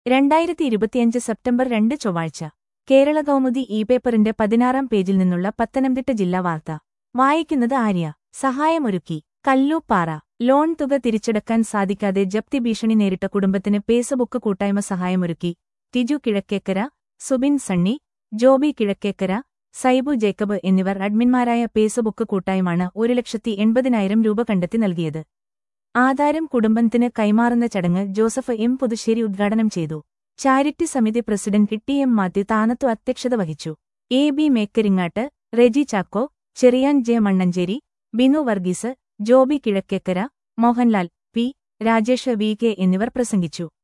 രണ്ടായിരത്തി ഇരുപത്തിയഞ്ച് സെപ്റ്റംബർ രണ്ട് ചൊവ്വാഴ്ച കേരള കൗമുദി ഇ പേപ്പറിന്റെ പതിനാറാം പേജിൽ നിന്നുള്ള പത്തനംതിട്ട ജില്ലാ വാർത്ത വായിക്കുന്നത് ആര്യ സഹായമൊരുക്കി കല്ലൂപ്പാറ ലോൺ തുക തിരിച്ചടക്കാൻ സാധിക്കാതെ ജപ്തി ഭീഷണി നേരിട്ട കുടുംബത്തിന് പേസബുക്ക് കൂട്ടായ്മ സഹായമൊരുക്കി ടിജു കിഴക്കേക്കര സുബിൻ സണ്ണി ജോബി കിഴക്കേക്കര സൈബു ജേക്കബ് എന്നിവർ അഡ്മിന്മാരായ പേസബുക്ക് കൂട്ടായ്മയാണ് ഒരു ലക്ഷത്തി എൺപതിനായിരം രൂപ കണ്ടെത്തി നൽകിയത് ആധാരം കുടുംബത്തിന് കൈമാറുന്ന ചടങ്ങ് ജോസഫ് എം പുതുശ്ശേരി ഉദ്ഘാടനം ചെയ്തു ചാരിറ്റി സമിതി president T M Mathew Thanathu അധ്യക്ഷത വഹിച്ചു A B Mekkaringattu Reji Chacko Cherian J Mannancherry Binu Varghese Joby Kizhakkekara Mohanlal P Rajesh V K എന്നിവർ പ്രസംഗിച്ചു